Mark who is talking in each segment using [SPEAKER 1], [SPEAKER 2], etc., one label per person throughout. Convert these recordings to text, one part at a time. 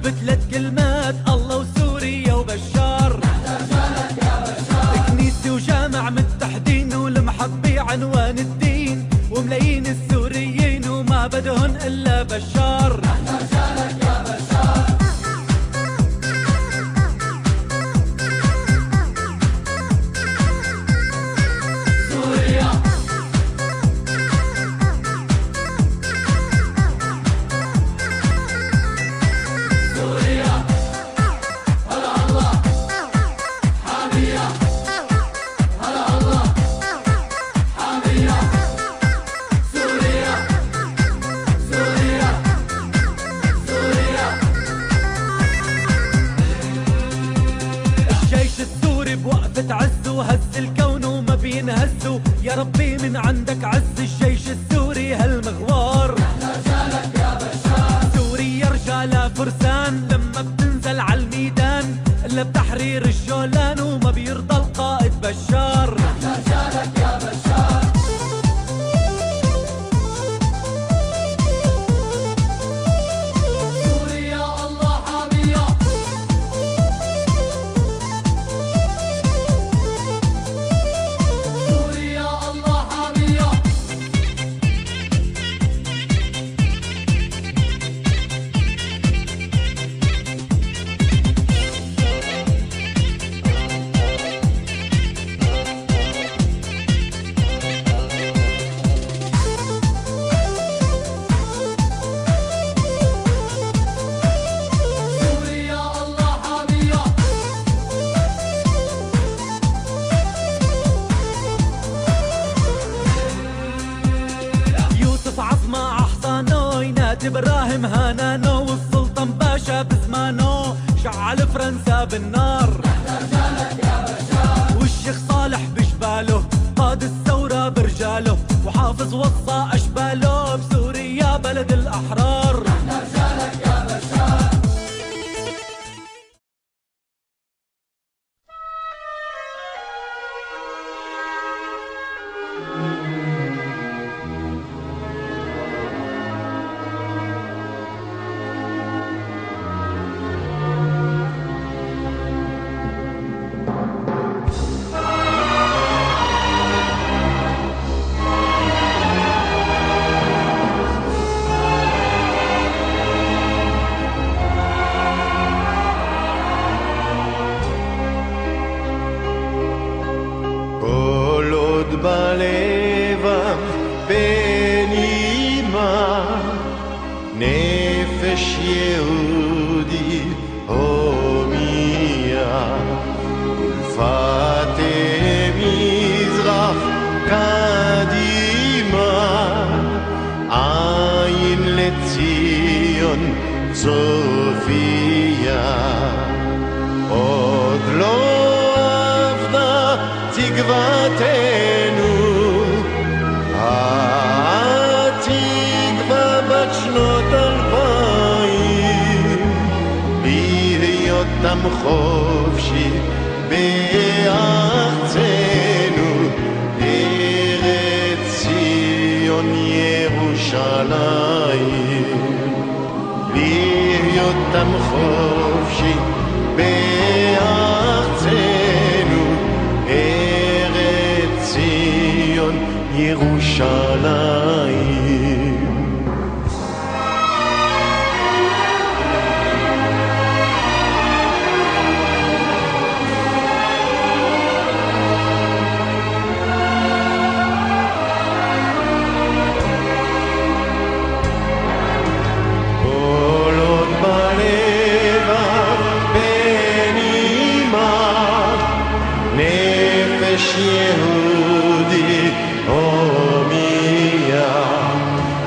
[SPEAKER 1] بثلاث كلمات الله وسوريا وبشار كنيسة وجامع متحدين والمحبي عنوان الدين وملايين السوريين وما بدهن إلا بشار الجيش السوري بوقفة عز وهز الكون وما بينهزوا يا ربي من عندك عز الجيش السوري هالمغوار سوريا رجالها فرسان لما بتنزل على الميدان الا بتحرير الجولان وما بيرضى القائد بشار
[SPEAKER 2] سوريا الله حامية سوريا الله حامية سوريا الله حامية
[SPEAKER 1] يوسف عظمة أحصانو ينادي ابراهيم هانانو والسلطان باشا بزمانو شعل فرنسا بالنار والشيخ صالح بجباله قاد الثورة برجاله وحافظ وصى أشباله بسوريا بلد الأحرار
[SPEAKER 3] כל עוד בלבם בנימה נפש יהודי הומיה ולפתי מזרח קדימה עין לציון צופיה עוד לא אבדה תקוותנו, התקווה בת שנות אלפיים, בהיותם חופשי בארצנו, ארץ ציון ירושלים. בהיותם חופשי בארצנו, ארץ ציון ירושלים. כל עוד בלבב בנימה נפש יהודי הומיה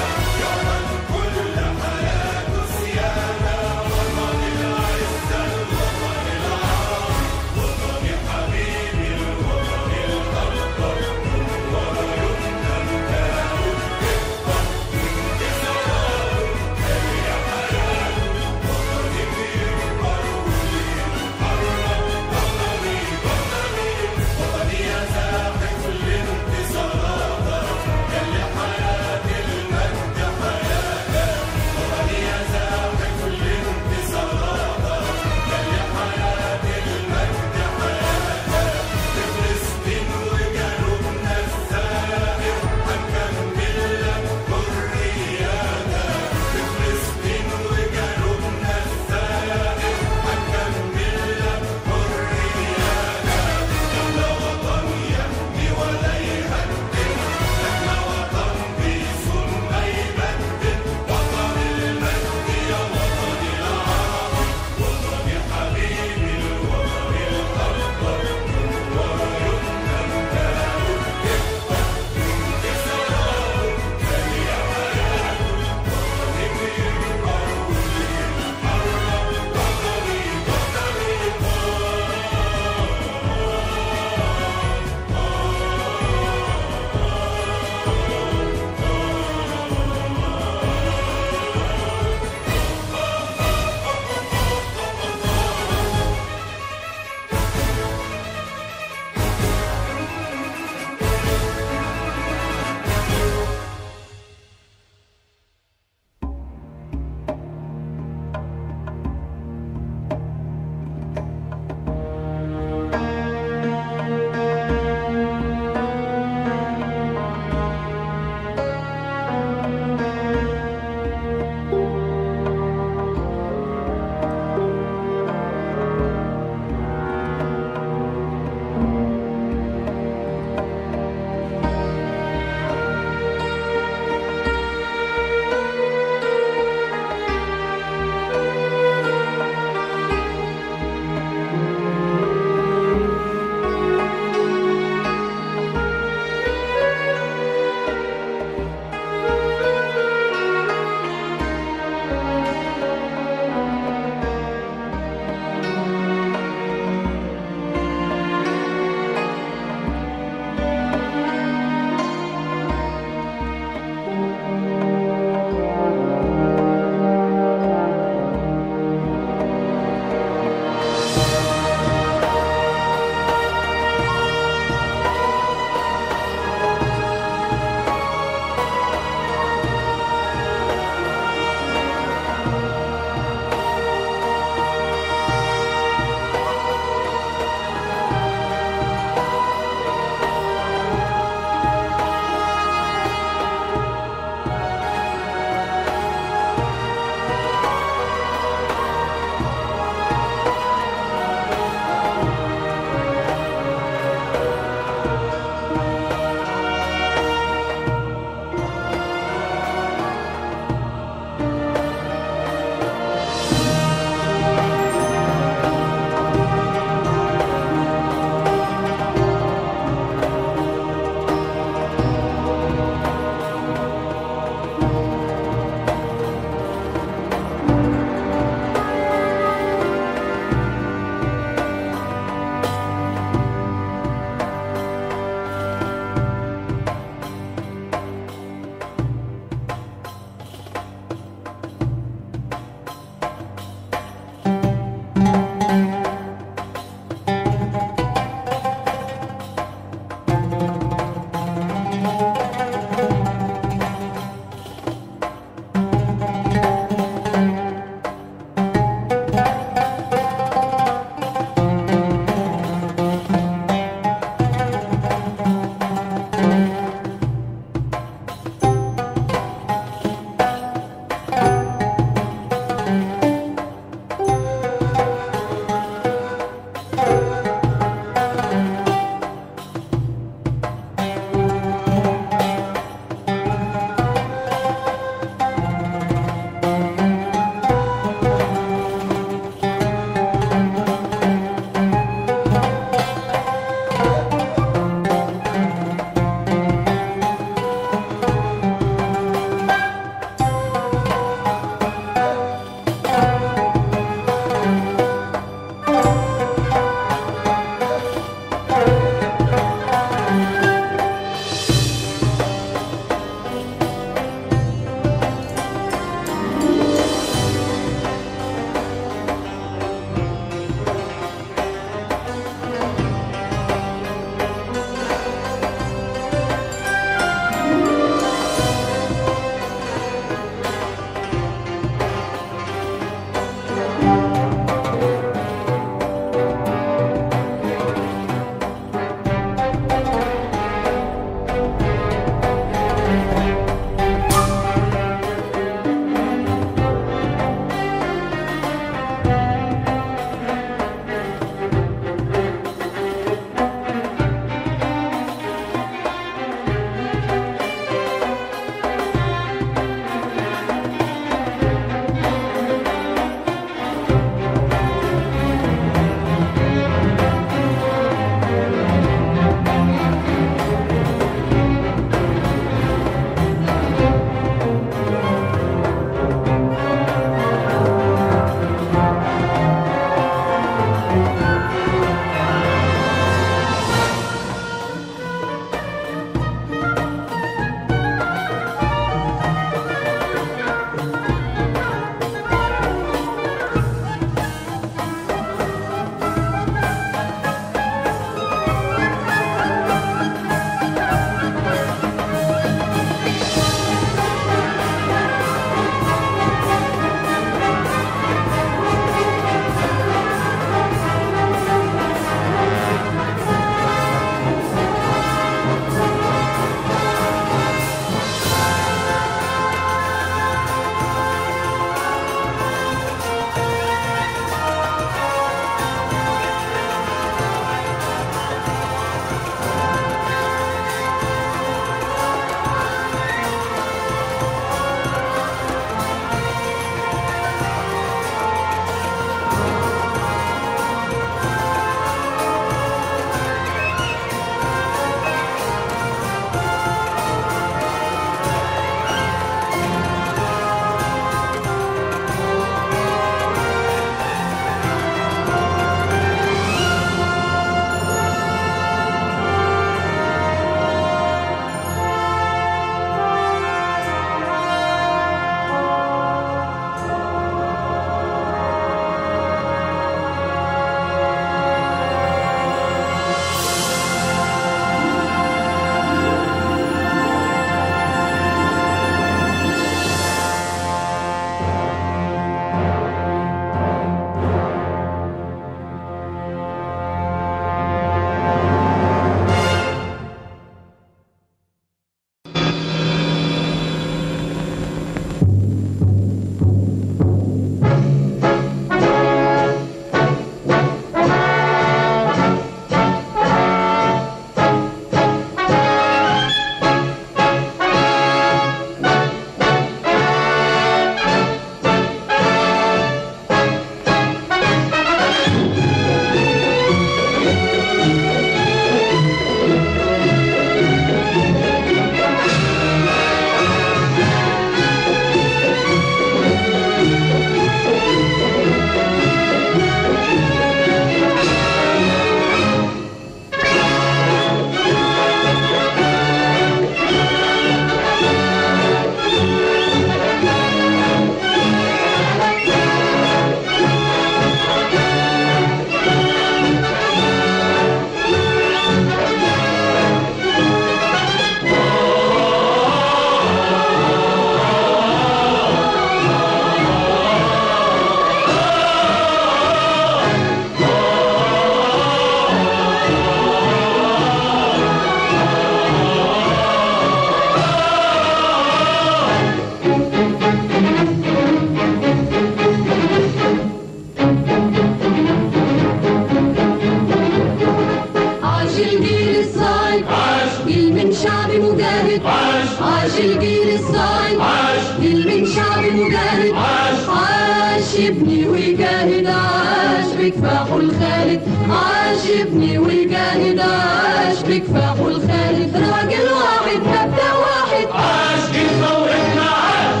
[SPEAKER 4] مجاهد
[SPEAKER 2] عاش
[SPEAKER 4] عاش الجيل الصاعد
[SPEAKER 2] عاش
[SPEAKER 4] جيل من شعب مجاهد
[SPEAKER 2] عاش
[SPEAKER 4] عاش يبني ويجاهد عاش بكفاحه الخالد عاش يبني ويجاهد عاش بكفاحه الخالد راجل واحد مبدأ واحد
[SPEAKER 2] عاش جيل ثورتنا عاش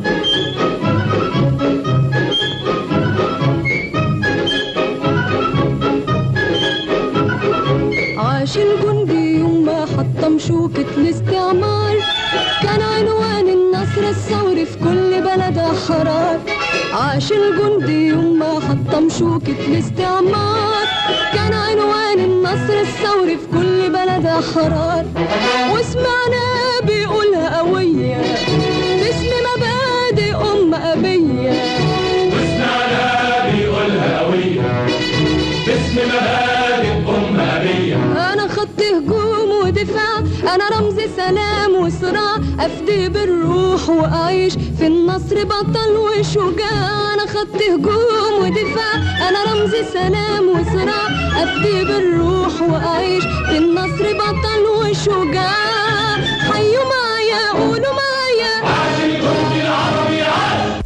[SPEAKER 4] عاش الجندي يوم ما حطم شوكة الاستعمار كان عنوان النصر الثوري في كل بلد أحرار عاش الجندي يوم ما حطم شوكة الاستعمار كان عنوان النصر الثوري في كل بلد أحرار وسمعنا بيقولها قوية باسم مبادئ أم أبية
[SPEAKER 2] وسمعنا بيقولها قوية باسم مبادئ أم أبية
[SPEAKER 4] انا خط هجوم ودفاع انا رمز سلام وصراع افدي بالروح واعيش في النصر بطل وشجاع انا خط هجوم ودفاع انا رمز سلام وصراع افدي بالروح واعيش في النصر بطل وشجاع حيوا معايا قولوا معايا
[SPEAKER 2] عاش الجندي العربي عاش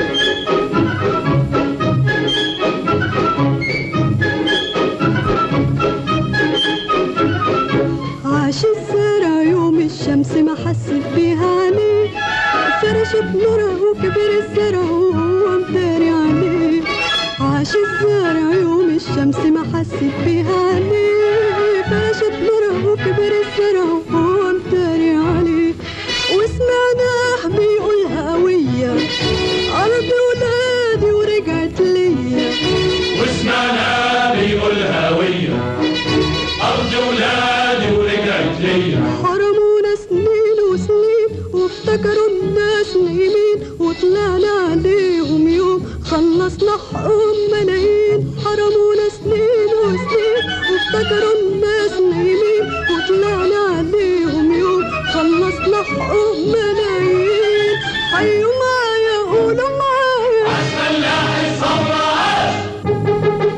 [SPEAKER 4] عاش الزرع يوم الشمس ما حست بيها عينيه فرشت نورها وكبر الزرع وهو مداري عليه عاش الزرع يوم الشمس ما حست بيها عينيه فرشت نورها وكبر الزرع وهو مداري عليه وسمعناه بيقولها قوية أرض ولادي ورجعت ليا
[SPEAKER 2] وسمعنا بيقولها قوية أرض ولادي ورجعت ليا
[SPEAKER 4] حرمونا سنين وسنين وافتكروا الناس نايمين وطلعنا عليهم يوم خلصنا حقهم ملايين حرمونا سنين وسنين وافتكروا الناس نايمين وطلعنا عليهم يوم خلصنا حقهم ملايين حيوا معايا قولوا معايا
[SPEAKER 2] عاش فلاح الثورة عاش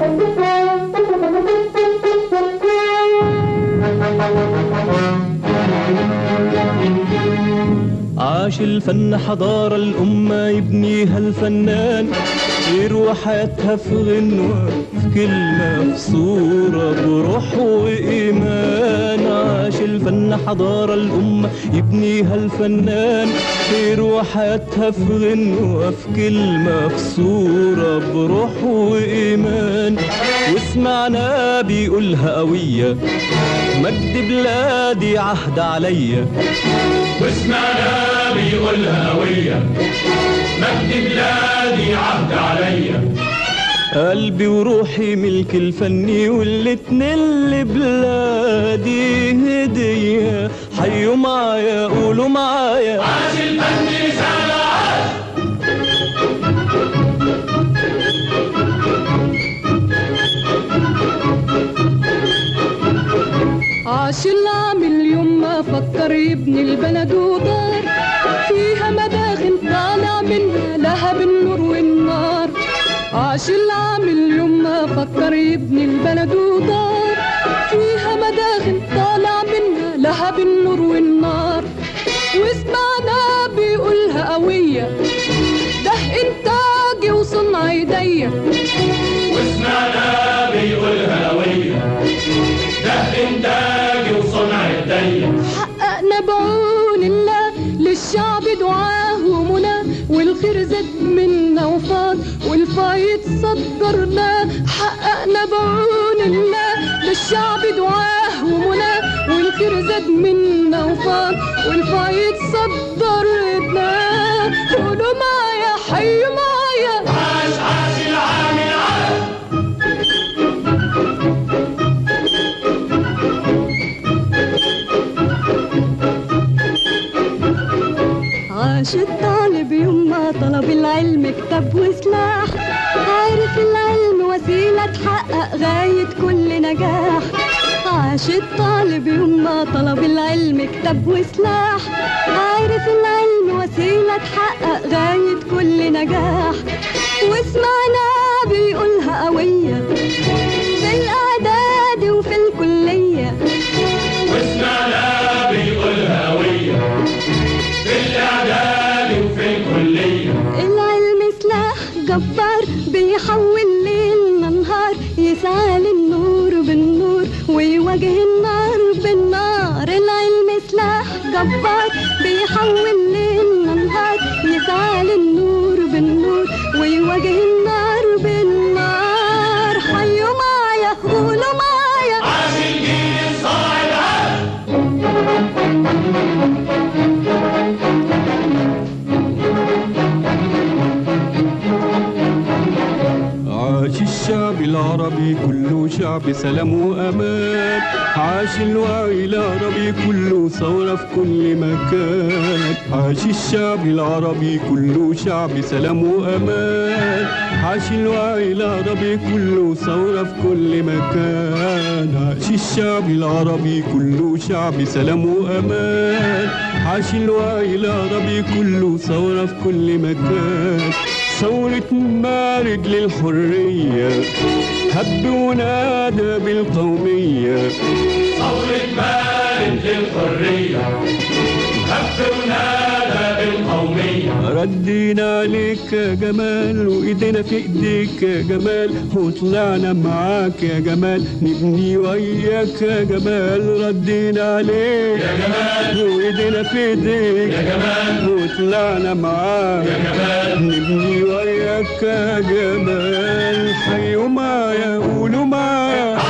[SPEAKER 1] عاش الفن حضارة الأمة يبنيها الفنان يروح حياتها في غنوة في كلمة في صورة بروح وإيمان عاش الفن حضارة الأمة يبنيها الفنان يروح حياتها في غنوة في كلمة في صورة بروح وإيمان وسمعنا بيقولها قوية مجد بلادي عهد عليا
[SPEAKER 2] وسمعنا بيقولها قوية مجد بلادي عهد عليا
[SPEAKER 1] قلبي وروحي ملك الفني والاتنين لبلادي هدية حيوا معايا قولوا معايا
[SPEAKER 2] عاش الفن رسالة عاش
[SPEAKER 4] عاش العامل يوم ما فكر يبني البلد ودار فيها مداخن طالع منها لهب النور والنار عاش العامل يوم ما فكر يبني البلد ودار فيها مداخن طالع منها لهب النور والنار وسمعنا بيقولها قوية ده إنتاجي وصنع إيديا
[SPEAKER 2] وسمعنا بيقولها قوية ده إنتاجي وصنع إيديا
[SPEAKER 4] حققنا بعون الله للشعب دعاه ومنى والخير زاد منا وفاض والفايد صدرنا حققنا بعون الله للشعب دعاه ومنى والخير زاد منا وفاض والفايد صدرنا قولوا معايا حيوا معايا
[SPEAKER 2] عاش عاش العامل عاش
[SPEAKER 4] عاش الطالب يوم ما طلب العلم كتاب وسلاح عارف العلم وسيلة تحقق غاية كل نجاح عاش الطالب يوم ما طلب العلم كتاب وسلاح عارف العلم وسيلة تحقق غاية كل نجاح واسمعنا بيقولها قوية في الإعداد وفي الكلية
[SPEAKER 2] وسمعنا بيقولها
[SPEAKER 4] جبار بيحول ليلنا نهار يسعى للنور بالنور ويواجه النار بالنار حيوا معايا قولوا معايا
[SPEAKER 2] عاش الجيل الصاعد عاش
[SPEAKER 5] عاش الشعب العربي كله شعب سلام وأمان عاش الوعي العربي كله ثورة في كل مكان عاش الشعب العربي كله شعب سلام وأمان عاش الوعي العربي كله ثورة في كل مكان عاش الشعب العربي كله شعب سلام وأمان عاش الوعي العربي كله ثورة في كل مكان ثورة مارد للحرية هب ونادى بالقومية
[SPEAKER 2] ثورة مارد للحرية هف ونادى بالقومية
[SPEAKER 5] ردينا عليك يا جمال وايدينا في ايديك يا جمال وطلعنا معاك يا جمال نبني وياك يا جمال ردينا عليك
[SPEAKER 2] يا جمال
[SPEAKER 5] وايدينا في ايديك
[SPEAKER 2] يا جمال
[SPEAKER 5] وطلعنا معاك
[SPEAKER 2] يا جمال
[SPEAKER 5] نبني وياك يا جمال حيوا معايا قولوا معايا